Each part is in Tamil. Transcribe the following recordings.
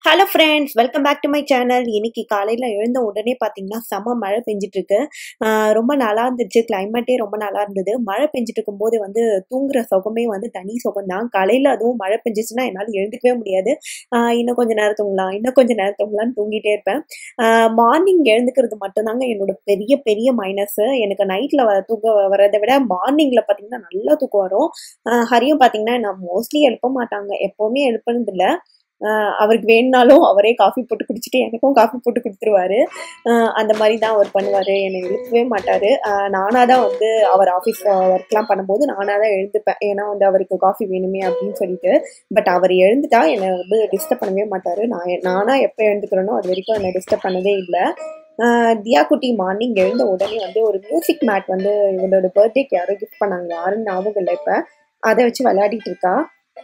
Hello friends welcome back to my channel இன்னைக்கு காலையில் எழுந்த உடனே பார்த்தீங்கன்னா செம மழை பெஞ்சிட்டு இருக்கு ஆஹ் ரொம்ப நல்லா இருந்துச்சு கிளைமேட்டே ரொம்ப நல்லா இருந்தது மழை பெஞ்சிட்டு இருக்கும்போது வந்து தூங்குற சுகமே வந்து தனி சுகம் தான் காலையில் அதுவும் மழை பெஞ்சிச்சுன்னா என்னால் எழுந்துக்கவே முடியாது ஆஹ் இன்னும் கொஞ்சம் நேரம் தூங்கலாம் இன்னும் கொஞ்சம் நேரம் தூங்கலாம்னு தூங்கிட்டே இருப்பேன் மார்னிங் எழுந்துக்கிறது மட்டும்தாங்க என்னோட பெரிய பெரிய மைனஸ் எனக்கு நைட்டில் வ தூங்க வரதை விட மார்னிங்கில் பார்த்தீங்கன்னா நல்லா தூக்கம் வரும் ஆஹ் ஹரியும் பார்த்தீங்கன்னா நான் மோஸ்ட்லி எழுப்ப மாட்டாங்க எப்போவுமே எழுப்புனதில்ல ஆஹ் அவருக்கு வேணுனாலும் அவரே காஃபி போட்டு குடிச்சிட்டு எனக்கும் காஃபி போட்டு கொடுத்துருவாரு ஆஹ் அந்த மாதிரி தான் அவர் பண்ணுவார் என்னை எழுப்பவே மாட்டார் நானாக தான் வந்து அவர் ஆஃபீஸ் ஒர்க்லாம் பண்ணும்போது நானாக தான் எழுந்துப்பேன் ஏன்னா வந்து அவருக்கு காஃபி வேணுமே அப்படின்னு சொல்லிட்டு பட் அவர் எழுந்துட்டா என்னை வந்து டிஸ்டர்ப் பண்ணவே மாட்டார் நான் நானாக எப்போ எழுந்துக்கிறேனோ அது வரைக்கும் என்னை டிஸ்டர்ப் பண்ணதே இல்லை தியா குட்டி மார்னிங் எழுந்த உடனே வந்து ஒரு மியூசிக் மேட் வந்து இவளோட பர்த்டேக்கு யாரோ கிஃப்ட் பண்ணாங்க யாருன்னு ஞாபகம் இல்லை இப்போ அதை வச்சு விளையாடிட்டு இருக்கா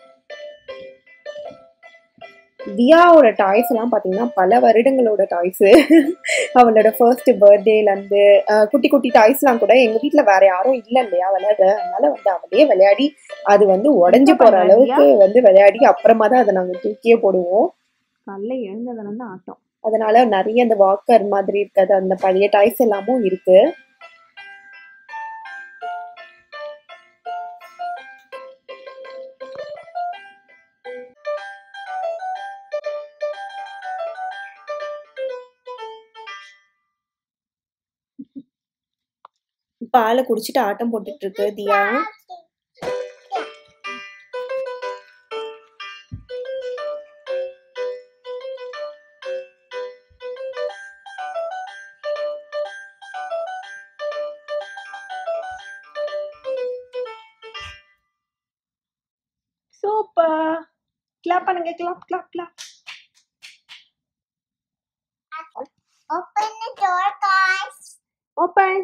தியாவோட டாய்ஸ் எல்லாம் பார்த்தீங்கன்னா பல வருடங்களோட டாய்ஸு அவளோட ஃபர்ஸ்ட் பர்த்டேலேருந்து குட்டி குட்டி டாய்ஸ்லாம் கூட எங்கள் வீட்டில் வேற யாரும் இல்லை இல்லையா விளையாட அதனால வந்து அவளே விளையாடி அது வந்து உடஞ்சி போகிற அளவுக்கு வந்து விளையாடி அப்புறமா தான் அதை நாங்கள் தூக்கியே போடுவோம் காலைல எழுந்ததுலேருந்து ஆட்டம் அதனால நிறைய அந்த வாக்கர் மாதிரி இருக்காது அந்த பழைய டாய்ஸ் எல்லாமும் இருக்கு பாலை குடிச்சிட்டு ஆட்டம் போட்டுட்டு இருக்கு தியா சூப்பர் கிளாப் பண்ணுங்க clap clap clap Open the door, guys. Open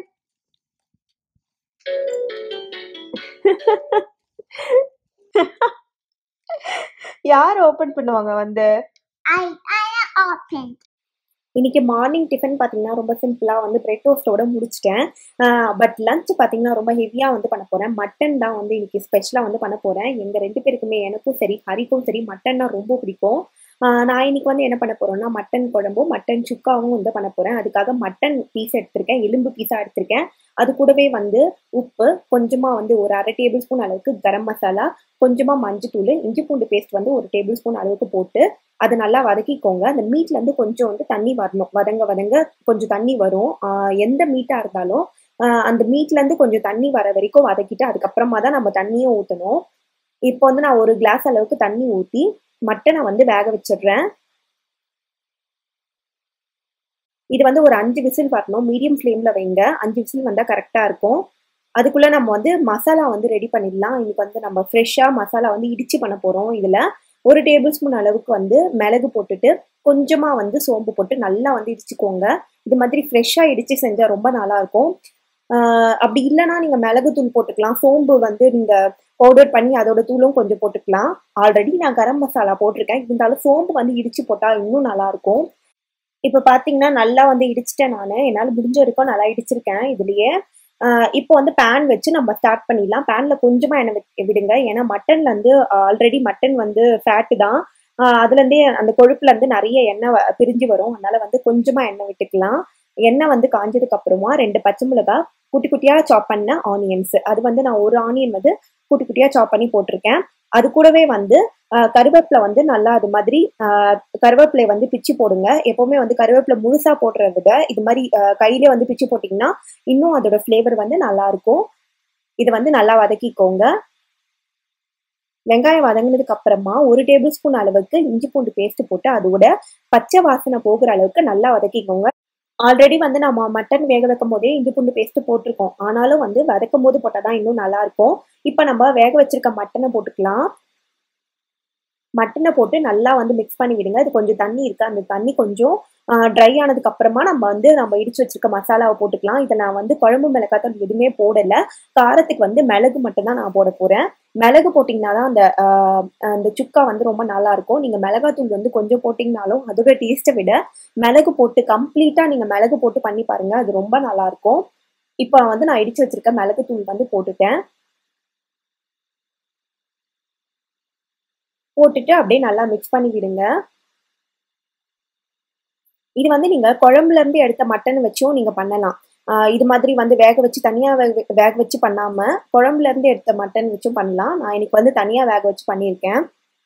யார் ஓபன் பண்ணுவாங்க வந்து I I opened. இன்னைக்கு மார்னிங் டிஃபன் பார்த்தீங்கன்னா ரொம்ப சிம்பிளாக வந்து பிரெட் டோஸ்ட்டோட முடிச்சிட்டேன் பட் லஞ்ச் பார்த்தீங்கன்னா ரொம்ப ஹெவியாக வந்து பண்ண போகிறேன் மட்டன் தான் வந்து இன்னைக்கு ஸ்பெஷலாக வந்து பண்ண போகிறேன் எங்கள் ரெண்டு பேருக்குமே எனக்கும் சரி ஹரிக்கும் சரி மட்டன்னா ரொம்ப பிடிக்கும் ஆஹ் நான் இன்னைக்கு வந்து என்ன பண்ண போறேன்னா மட்டன் குழம்பும் மட்டன் சுக்காவும் வந்து பண்ண போறேன் அதுக்காக மட்டன் பீஸ் எடுத்திருக்கேன் எலும்பு பீஸா எடுத்திருக்கேன் அது கூடவே வந்து உப்பு கொஞ்சமா வந்து ஒரு அரை டேபிள் ஸ்பூன் அளவுக்கு கரம் மசாலா கொஞ்சமா மஞ்சத்தூள் இஞ்சி பூண்டு பேஸ்ட் வந்து ஒரு டேபிள் ஸ்பூன் அளவுக்கு போட்டு அதை நல்லா வதக்கிக்கோங்க அந்த மீட்ல இருந்து கொஞ்சம் வந்து தண்ணி வரணும் வதங்க வதங்க கொஞ்சம் தண்ணி வரும் ஆஹ் எந்த மீட்டா இருந்தாலும் ஆஹ் அந்த மீட்ல இருந்து கொஞ்சம் தண்ணி வர வரைக்கும் வதக்கிட்டு அதுக்கப்புறமா தான் நம்ம தண்ணியும் ஊற்றணும் இப்போ வந்து நான் ஒரு கிளாஸ் அளவுக்கு தண்ணி ஊற்றி மட்டனை வந்து வேக வச்சிடுறேன் இது வந்து ஒரு அஞ்சு விசில் வரணும் மீடியம் ஃப்ளேம்ல வைங்க அஞ்சு விசில் வந்தால் கரெக்டாக இருக்கும் அதுக்குள்ள நம்ம வந்து மசாலா வந்து ரெடி பண்ணிடலாம் இன்னைக்கு வந்து நம்ம ஃப்ரெஷ்ஷாக மசாலா வந்து இடிச்சு பண்ண போகிறோம் இதில் ஒரு டேபிள் ஸ்பூன் அளவுக்கு வந்து மிளகு போட்டுட்டு கொஞ்சமாக வந்து சோம்பு போட்டு நல்லா வந்து இடிச்சுக்கோங்க இது மாதிரி ஃப்ரெஷ்ஷாக இடிச்சு செஞ்சால் ரொம்ப நல்லா இருக்கும் ஆஹ் அப்படி இல்லைன்னா நீங்கள் மிளகு தூள் போட்டுக்கலாம் சோம்பு வந்து நீங்கள் பவுடர் பண்ணி அதோட தூளும் கொஞ்சம் போட்டுக்கலாம் ஆல்ரெடி நான் கரம் மசாலா போட்டிருக்கேன் இருந்தாலும் சோம்பு வந்து இடிச்சு போட்டால் இன்னும் நல்லா இருக்கும் இப்போ பார்த்தீங்கன்னா நல்லா வந்து இடிச்சிட்டேன் நான் என்னால் முடிஞ்ச வரைக்கும் நல்லா இடிச்சிருக்கேன் இதுலயே ஆஹ் இப்போ வந்து பேன் வச்சு நம்ம ஸ்டார்ட் பண்ணிடலாம் பேனில் கொஞ்சமாக எண்ணெய் வி- விடுங்க ஏன்னா மட்டன்ல இருந்து ஆல்ரெடி மட்டன் வந்து ஃபேட்டு தான் ஆஹ் அதுலேருந்தே அந்த கொழுப்புல இருந்து நிறைய எண்ணெய் வ- பிரிஞ்சு வரும் அதனால வந்து கொஞ்சமாக எண்ணெய் விட்டுக்கலாம் எண்ணெய் வந்து காஞ்சதுக்கு அப்புறமா ரெண்டு பச்சை மிளகாய் குட்டி குட்டியாக சாப் பண்ண ஆனியன்ஸ் அது வந்து நான் ஒரு ஆனியன் வந்து குட்டி குட்டியாக சாப் பண்ணி போட்டிருக்கேன் அது கூடவே வந்து ஆஹ் கருவேப்பிலை வந்து நல்லா அது மாதிரி ஆஹ் கருவேப்பிலை வந்து பிச்சு போடுங்க எப்பவுமே வந்து கருவேப்பிலை முழுசா போடுறத விட இது மாதிரி ஆஹ் கையிலே வந்து பிச்சு போட்டிங்கன்னா இன்னும் அதோட ஃப்ளேவர் வந்து நல்லா இருக்கும் இது வந்து நல்லா வதக்கிக்கோங்க வெங்காயம் வதங்கினதுக்கு அப்புறமா ஒரு டேபிள் ஸ்பூன் அளவுக்கு இஞ்சி பூண்டு பேஸ்ட் போட்டு அதோட பச்சை வாசனை போகிற அளவுக்கு நல்லா வதக்கிக்கோங்க ஆல்ரெடி வந்து நம்ம மட்டன் வேக வைக்கும் போதே இஞ்சி பூண்டு பேஸ்ட் போட்டிருக்கோம் ஆனாலும் வந்து வதக்கும் போது போட்டால் தான் இன்னும் நல்லா இருக்கும் இப்போ நம்ம வேக வச்சிருக்க மட்டனை போட்டுக்கலாம் மட்டனை போட்டு நல்லா வந்து மிக்ஸ் பண்ணி விடுங்க இது கொஞ்சம் தண்ணி இருக்கு அந்த தண்ணி கொஞ்சம் ட்ரை ஆனதுக்கு அப்புறமா நம்ம வந்து நம்ம இடிச்சு வச்சிருக்க மசாலாவை போட்டுக்கலாம் இதை நான் வந்து குழம்பு மிளகாத்தூள் எதுவுமே போடல காரத்துக்கு வந்து மிளகு மட்டும் தான் நான் போட போறேன் மிளகு போட்டிங்கன்னா தான் அந்த ஆஹ், அந்த சுக்கா வந்து ரொம்ப நல்லா இருக்கும் நீங்க மிளகாத்தூள் வந்து கொஞ்சம் போட்டிங்கனாலும் அதோட டேஸ்ட்டை விட மிளகு போட்டு கம்ப்ளீட்டா நீங்க மிளகு போட்டு பண்ணி பாருங்க அது ரொம்ப நல்லா இருக்கும் இப்போ வந்து நான் இடிச்சு வச்சிருக்க மிளகு தூள் வந்து போட்டுட்டேன் போட்டுட்டு அப்படியே நல்லா மிக்ஸ் பண்ணி விடுங்க இது வந்து நீங்க குழம்புல இருந்து எடுத்த மட்டன் வச்சும் நீங்க பண்ணலாம் ஆஹ் இது மாதிரி வந்து வேக வச்சு தனியா வேக வேக வச்சு பண்ணாம குழம்புல இருந்து எடுத்த மட்டன் வச்சும் பண்ணலாம் நான் இன்னைக்கு வந்து தனியா வேக வச்சு பண்ணியிருக்கேன்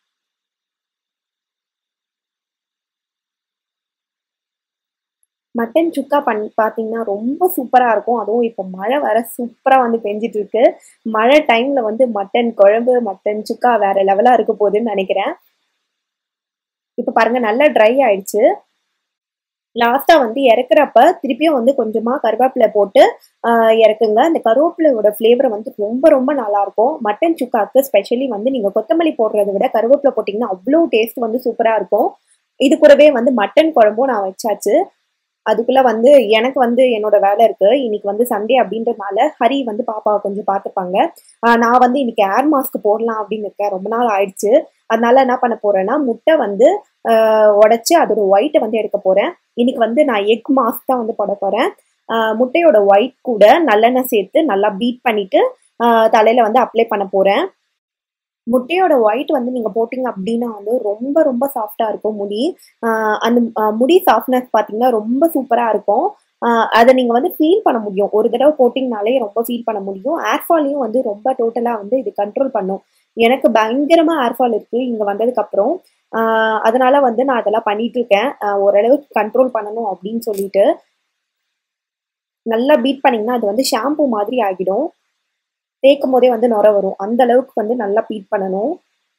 மட்டன் சுக்கா பண் பார்த்தீங்கன்னா ரொம்ப சூப்பராக இருக்கும் அதுவும் இப்போ மழை வர சூப்பராக வந்து பெஞ்சிட்டு இருக்கு மழை டைம்ல வந்து மட்டன் குழம்பு மட்டன் சுக்கா வேற லெவலாக இருக்க போகுதுன்னு நினைக்கிறேன் இப்போ பாருங்க நல்லா ட்ரை ஆயிடுச்சு லாஸ்டா வந்து இறக்குறப்ப திருப்பியும் வந்து கொஞ்சமா கருவேப்பிலை போட்டு ஆஹ் இறக்குங்க அந்த கருவேப்பிலையோட ஃப்ளேவர் வந்து ரொம்ப ரொம்ப நல்லா இருக்கும் மட்டன் சுக்காக்கு ஸ்பெஷலி வந்து நீங்க கொத்தமல்லி போடுறதை விட கருவேப்பிலை போட்டிங்கன்னா அவ்வளோ டேஸ்ட் வந்து சூப்பரா இருக்கும் இது கூடவே வந்து மட்டன் குழம்பும் நான் வச்சாச்சு அதுக்குள்ள வந்து எனக்கு வந்து என்னோட வேலை இருக்கு இன்னைக்கு வந்து சண்டே அப்படின்றதுனால ஹரி வந்து பாப்பாவை கொஞ்சம் பார்த்துப்பாங்க ஆஹ் நான் வந்து இன்னைக்கு ஏர் மாஸ்க் போடலாம் அப்படின்னு இருக்கேன் ரொம்ப நாள் ஆயிடுச்சு அதனால என்ன பண்ண போறேன்னா முட்டை வந்து உடச்சி அதோட ஒயிட்டை வந்து எடுக்க போறேன் இன்னைக்கு வந்து நான் எக் மாஸ்க் தான் வந்து போட போறேன் ஆஹ் முட்டையோட ஒயிட் கூட நல்லெண்ணெய் சேர்த்து நல்லா பீட் பண்ணிட்டு ஆஹ் தலையில வந்து அப்ளை பண்ண போறேன் முட்டையோட ஒயிட் வந்து நீங்க போட்டீங்க அப்படின்னா வந்து ரொம்ப ரொம்ப சாஃப்டா இருக்கும் முடி ஆஹ் அந்த ஆஹ் முடி சாஃப்ட்னஸ் பாத்தீங்கன்னா ரொம்ப சூப்பரா இருக்கும் ஆஹ் அதை நீங்க வந்து ஃபீல் பண்ண முடியும் ஒரு தடவை போட்டிங்கனாலே ரொம்ப ஃபீல் பண்ண முடியும் ஏர்ஃபாலையும் வந்து ரொம்ப டோட்டலா வந்து இது கண்ட்ரோல் பண்ணும் எனக்கு பயங்கரமா ஏர்ஃபால் இருக்கு இங்க வந்ததுக்கு அப்புறம் ஆஹ் அதனால வந்து நான் அதெல்லாம் பண்ணிட்டு இருக்கேன் ஆஹ் ஓரளவுக்கு கண்ட்ரோல் பண்ணணும் அப்படின்னு சொல்லிட்டு நல்லா பீட் பண்ணீங்கன்னா அது வந்து ஷாம்பு மாதிரி ஆகிடும் தேய்க்கும் போதே வந்து நுர வரும் அந்த அளவுக்கு வந்து நல்லா பீட் பண்ணணும்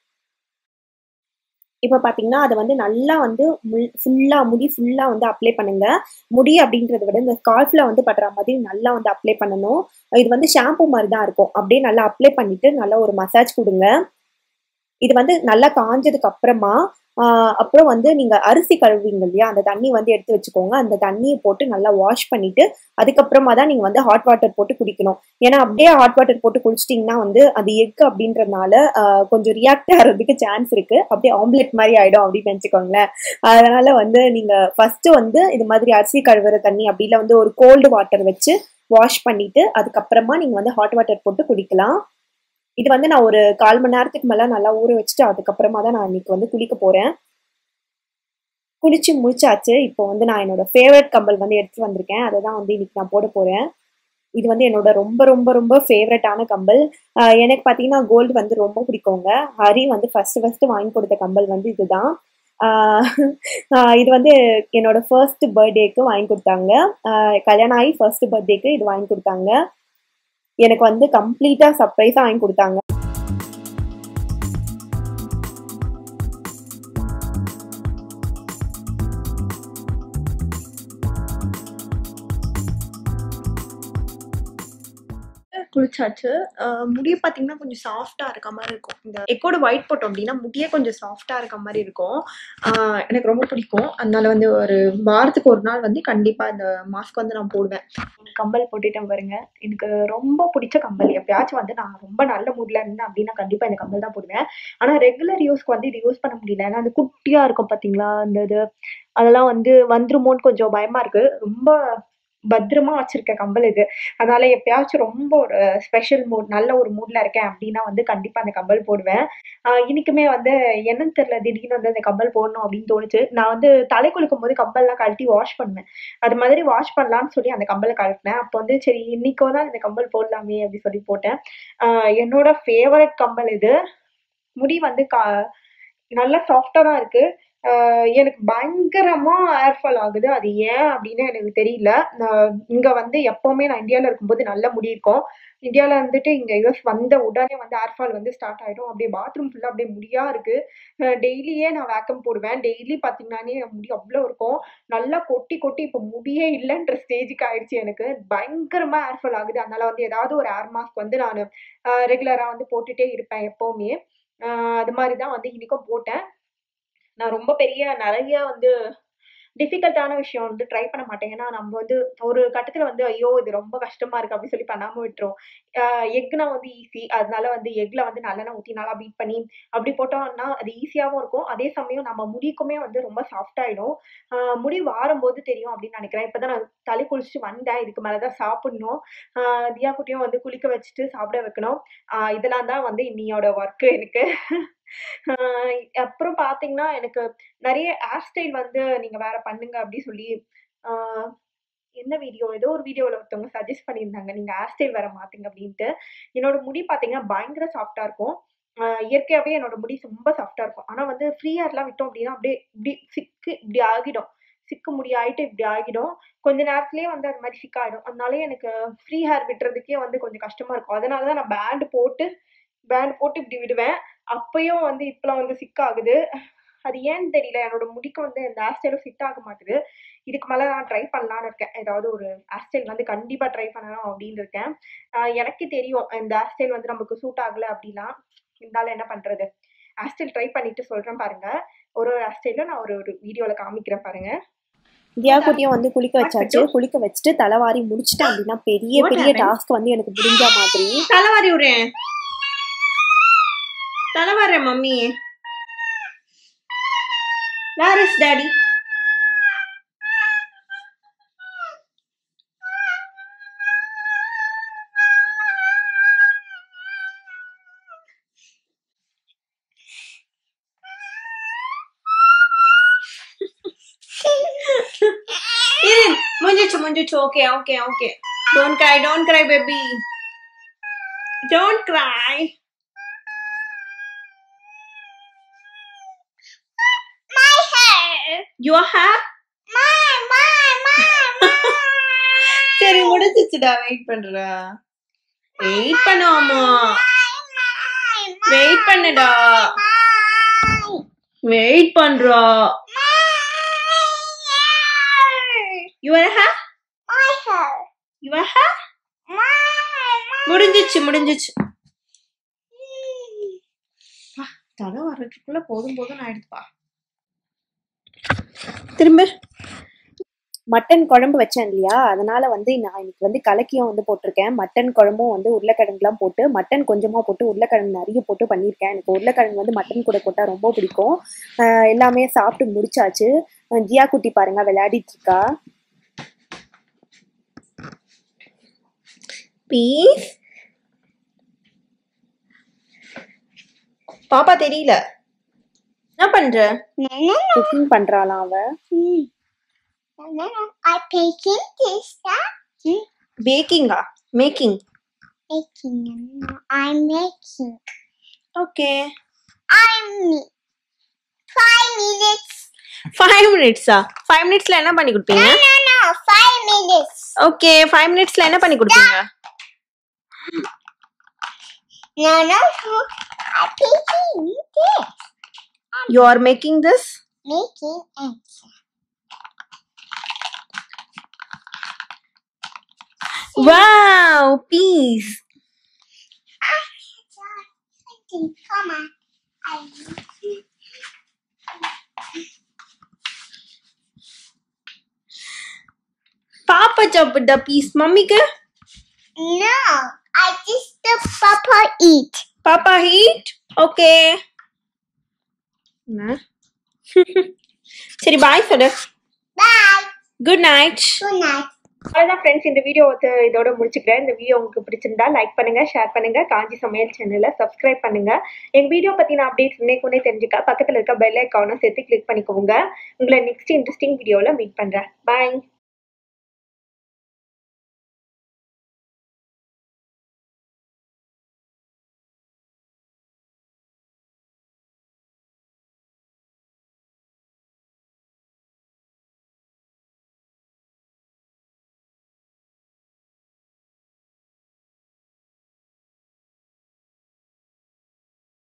இப்போ பார்த்தீங்கன்னா அதை வந்து நல்லா வந்து ஃபுல்லாக முடி ஃபுல்லாக வந்து அப்ளை பண்ணுங்க முடி அப்படின்றத விட இந்த ஸ்கார்ஃபில் வந்து படுற மாதிரி நல்லா வந்து அப்ளை பண்ணணும் இது வந்து ஷாம்பு மாதிரி தான் இருக்கும் அப்படியே நல்லா அப்ளை பண்ணிட்டு நல்லா ஒரு மசாஜ் கொடுங்க இது வந்து நல்லா காஞ்சதுக்கு அப்புறமா ஆஹ் அப்புறம் வந்து நீங்க அரிசி கழுவிங்க இல்லையா அந்த தண்ணி வந்து எடுத்து வச்சுக்கோங்க அந்த தண்ணியை போட்டு நல்லா வாஷ் பண்ணிட்டு அதுக்கப்புறமா தான் நீங்க வந்து ஹாட் வாட்டர் போட்டு குடிக்கணும் ஏன்னா அப்படியே ஹாட் வாட்டர் போட்டு குடிச்சிட்டிங்கன்னா வந்து அது எக் அப்படின்றதுனால ஆஹ் கொஞ்சம் ரியாக்ட் ஆகிறதுக்கு சான்ஸ் இருக்கு அப்படியே ஆம்லெட் மாதிரி ஆயிடும் அப்படின்னு நினச்சிக்கோங்களேன் அதனால வந்து நீங்க ஃபர்ஸ்ட் வந்து இது மாதிரி அரிசி கழுவுற தண்ணி அப்படி இல்லை வந்து ஒரு கோல்டு வாட்டர் வச்சு வாஷ் பண்ணிட்டு அதுக்கப்புறமா நீங்க வந்து ஹாட் வாட்டர் போட்டு குடிக்கலாம் இது வந்து நான் ஒரு கால் மணி நேரத்துக்கு மேல நல்லா ஊற வச்சுட்டு அதுக்கப்புறமா தான் நான் இன்னைக்கு வந்து குளிக்க போறேன் குளிச்சு முடிச்சாச்சு இப்போ வந்து நான் என்னோட ஃபேவரட் கம்பல் வந்து எடுத்து வந்திருக்கேன் அதை தான் வந்து இன்னைக்கு நான் போட போறேன் இது வந்து என்னோட ரொம்ப ரொம்ப ரொம்ப ஃபேவரட்டான கம்பல் ஆஹ் எனக்கு பார்த்தீங்கன்னா கோல்டு வந்து ரொம்ப பிடிக்குங்க ஹரி வந்து ஃபர்ஸ்ட் ஃபர்ஸ்ட் வாங்கி கொடுத்த கம்பல் வந்து இதுதான் ஆஹ் ஆஹ் இது வந்து என்னோட ஃபர்ஸ்ட் பர்த்டேக்கு வாங்கி கொடுத்தாங்க ஆஹ் கல்யாணம் ஆகி ஃபர்ஸ்ட் பர்த்டேக்கு இது வாங்கி கொடுத்தாங்க எனக்கு வந்து கம்ப்ளீட்டா சர்ப்ரைஸா வாங்கி கொடுத்தாங்க குளிச்சாச்சு ஆஹ் முடிய பார்த்தீங்கன்னா கொஞ்சம் சாஃப்டா இருக்க மாதிரி இருக்கும் இந்த எக்கோட ஒயிட் போட்டோம் அப்படின்னா முடியே கொஞ்சம் சாஃப்டா இருக்க மாதிரி இருக்கும் ஆஹ் எனக்கு ரொம்ப பிடிக்கும் அதனால வந்து ஒரு வாரத்துக்கு ஒரு நாள் வந்து கண்டிப்பா இந்த மாஸ்க் வந்து நான் போடுவேன் கம்பல் போட்டுட்டேன் பாருங்க எனக்கு ரொம்ப பிடிச்ச கம்பல் எப்பயாச்சும் வந்து நான் ரொம்ப நல்ல மூட்ல இருந்தேன் அப்படின்னா கண்டிப்பா இந்த கம்பல் தான் போடுவேன் ஆனா ரெகுலர் யூஸ்க்கு வந்து இது யூஸ் பண்ண முடியல ஏன்னா அது குட்டியா இருக்கும் பாத்தீங்களா அந்த இது அதெல்லாம் வந்து வந்துருமோன்னு கொஞ்சம் பயமா இருக்கு ரொம்ப பத்திரமா வச்சிருக்க கம்பல் இது அதனால எப்பயாச்சும் ரொம்ப ஒரு ஸ்பெஷல் மூட் நல்ல ஒரு மூட்ல இருக்கேன் அப்படின்னா வந்து கண்டிப்பா அந்த கம்பல் போடுவேன் ஆஹ் இன்னைக்குமே வந்து என்னன்னு தெரியல திடீர்னு வந்து அந்த கம்பல் போடணும் அப்படின்னு தோணுச்சு நான் வந்து தலை குளிக்கும் போது கம்பல்லாம் கழட்டி வாஷ் பண்ணுவேன் அது மாதிரி வாஷ் பண்ணலாம்னு சொல்லி அந்த கம்பலை கழட்டினேன் அப்போ வந்து சரி இன்னைக்கோ தான் இந்த கம்பல் போடலாமே அப்படி சொல்லி போட்டேன் ஆஹ் என்னோட ஃபேவரட் கம்பல் இது முடி வந்து கா நல்லா சாஃப்டா தான் இருக்கு ஆஹ் எனக்கு பயங்கரமா ஏர்ஃபால் ஆகுது அது ஏன் அப்படின்னு எனக்கு தெரியல நான் இங்க வந்து எப்பவுமே நான் இந்தியால இருக்கும்போது நல்ல முடி இருக்கும் இந்தியால இருந்துட்டு இங்க யூஎஸ் வந்த உடனே வந்து ஏர்ஃபால் வந்து ஸ்டார்ட் ஆயிடும் அப்படியே பாத்ரூம் ஃபுல்லா அப்படியே முடியா இருக்கு டெய்லியே நான் வேக்கம் போடுவேன் டெய்லி பாத்தீங்கன்னாலே என் முடி அவ்வளோ இருக்கும் நல்லா கொட்டி கொட்டி இப்போ முடியே இல்லைன்ற ஸ்டேஜுக்கு ஆயிடுச்சு எனக்கு பயங்கரமா ஏர்ஃபால் ஆகுது அதனால வந்து ஏதாவது ஒரு ஏர் மாஸ்க் வந்து நான் ரெகுலரா வந்து போட்டுட்டே இருப்பேன் எப்பவுமே ஆஹ் அது மாதிரி தான் வந்து இன்னைக்கும் போட்டேன் நான் ரொம்ப பெரிய நிறைய வந்து டிஃபிகல்ட்டான விஷயம் வந்து ட்ரை பண்ண மாட்டேன் ஏன்னா நம்ம வந்து ஒரு கட்டத்துல வந்து ஐயோ இது ரொம்ப கஷ்டமா இருக்கு அப்படின்னு சொல்லி பண்ணாம விட்டுரும் எக்னா வந்து ஈஸி அதனால வந்து எக்ல வந்து நல்லெண்ணெய் ஊற்றி நல்லா பீட் பண்ணி அப்படி போட்டோம்னா அது ஈஸியாகவும் இருக்கும் அதே சமயம் நம்ம முடிக்குமே வந்து ரொம்ப சாஃப்ட் ஆயிடும் ஆஹ் முடி வாரும் போது தெரியும் அப்படின்னு நினைக்கிறேன் இப்பதான் நான் தலை குளிச்சுட்டு வந்தேன் இதுக்கு மேலதான் சாப்பிடணும் ஆஹ் தியா குட்டியும் வந்து குளிக்க வச்சுட்டு சாப்பிட வைக்கணும் ஆஹ் இதெல்லாம் தான் வந்து இன்னியோட ஒர்க்கு எனக்கு ஆஹ் அப்புறம் பார்த்தீங்கன்னா, எனக்கு நெறைய ஹேர் ஸ்டைல் வந்து நீங்க வேற பண்ணுங்க அப்டி சொல்லி ஆ என்ன வீடியோ? ஏதோ ஒரு வீடியோல ஒருத்தவங்க சஜெஸ்ட் பண்ணியிருந்தாங்க. நீங்க ஹேர் ஸ்டைல் வேற மாத்துங்க அப்டின்ட்டு. என்னோட முடி பார்த்தீங்கன்னா, பயங்கர சாஃப்ட்டா இருக்கும். ஆ இயற்கையாவே என்னோட முடி ரொம்ப சாஃப்ட்டா இருக்கும். ஆனா வந்து ஃப்ரீ ஹேர்லாம் விட்டோம் அப்டின்னா, அப்டியே இப்டி சிக்கு இப்டி ஆகிடும். சிக்கு முடி ஆயிட்டு இப்டி ஆகிடும். கொஞ்ச நேரத்திலேயே வந்து அது மாரி சிக்காயிடும். அதனாலயே எனக்கு ஃப்ரீ ஹேர் விட்றதுக்கே வந்து கொஞ்சம் கஷ்டமா இருக்கும். அதனால தான் நான் பேண்ட் போட்டு பேண்ட் போட்டு இப்டி விடுவேன். அப்பயும் வந்து இப்பலாம் வந்து சிக்காகுது. அது ஏன்னு தெரியல. என்னோட முடிக்கு வந்து இந்த ஹேர் ஸ்டைலும் ஃபிட் ஆக மாட்டுது. இதுக்கு மேல நான் ட்ரை பண்ணலான்னு இருக்கேன். ஏதாவது ஒரு ஹேர் ஸ்டைல் வந்து கண்டிப்பா ட்ரை பண்ணணும் அப்டின்னு இருக்கேன். ஆ எனக்கே தெரியும். இந்த ஹேர் ஸ்டைல் வந்து நமக்கு சூட் ஆகல அப்டிலாம். இருந்தாலும் என்ன பண்றது? ஹேர் ஸ்டைல் ட்ரை பண்ணிட்டு சொல்றேன் பாருங்க. ஒரு ஒரு ஹேர் ஸ்டைலும் நான் ஒரு ஒரு வீடியோல காமிக்கிறேன் பாருங்க. தியா குட்டியும் வந்து குளிக்க What வச்சாச்சு. Bittu? குளிக்க வச்சுட்டு தலைவாரி முடிச்சுட்டேன் அப்டின்னா, பெரிய What பெரிய happened? டாஸ்க் வந்து எனக்கு முடிஞ்ச மாதிரி. தலைவாரி விடுறேன். தலைவாரேன் மம்மி. Where is daddy? இரு முடிஞ்சிச்சு முடிஞ்சிச்சு okay okay okay don't cry don't cry baby don't cry My hair. Your hair My, my, my, my. சரி முடிஞ்சிச்சுடா வெயிட் பண்றா வெயிட் பண்ணுவாமா வெயிட் பண்ணுடா வெயிட் பண்றா யுவர் ஹேர் யுவர் ஹேர் முடிஞ்சிச்சு முடிஞ்சிச்சு தலை வர்றதுக்குள்ள போதும் போதும் ஆயிடுப்பா திரும்ப மட்டன் குழம்பு வச்சேன் இல்லையா? அதனால வந்து நான் இன்னைக்கு வந்து கலக்கியும் வந்து போட்டிருக்கேன். மட்டன் குழம்பும் வந்து உருளைக்கிழங்குலாம் போட்டு, மட்டன் கொஞ்சமா போட்டு உருளைக்கிழங்கு நெறைய போட்டு பண்ணியிருக்கேன். எனக்கு உருளைக்கிழங்கு வந்து மட்டன் கூட போட்டா ரொம்ப பிடிக்கும். ஆ எல்லாமே சாப்பிட்டு முடிச்சாச்சு. அ ஜியா குட்டி பாருங்க விளையாடிட்டு இருக்கா. பீஸ் பாப்பா தெரியல என்ன பண்ற குக்கிங் பண்றாளாம் அவ. I baking this stuff. பேக்கிங்கா making Making. I'm making. Okay I'm five minutes. Five மினிட்ஸா five மினிட்ஸ்ல என்ன பண்ணி கொடுப்பீங்க No, no, no. Five minutes. Okay five மினிட்ஸ்ல என்ன பண்ணி கொடுப்பீங்க No, no, no. I'm baking this. You are making this Making eggs. Wow piece Come on. I பாப்பா சாப்பிட்ட பீஸ் மம்மிக்கு No, I just the papa eat. பாப்பா ஹீட் ஓகே சரி பாய் சொல்லு Bye. Good night Good night. அவ்வளோதான் ஃப்ரெண்ட்ஸ் இந்த வீடியோ வந்து இதோட முடிச்சுக்கிறேன் இந்த வீடியோ உங்களுக்கு பிடிச்சிருந்தா லைக் பண்ணுங்க ஷேர் பண்ணுங்க காஞ்சி சமையல் சேனலை சப்ஸ்கிரைப் பண்ணுங்க எங்க வீடியோ பத்தின அப்டேட்ஸ் இன்னைக்கு தெரிஞ்சுக்க பக்கத்துல இருக்க பெல் ஐக்கானை சேர்த்து கிளிக் பண்ணிக்கோங்க உங்களை நெக்ஸ்ட் இன்ட்ரெஸ்டிங் வீடியோவில் மீட் பண்றேன் பாய்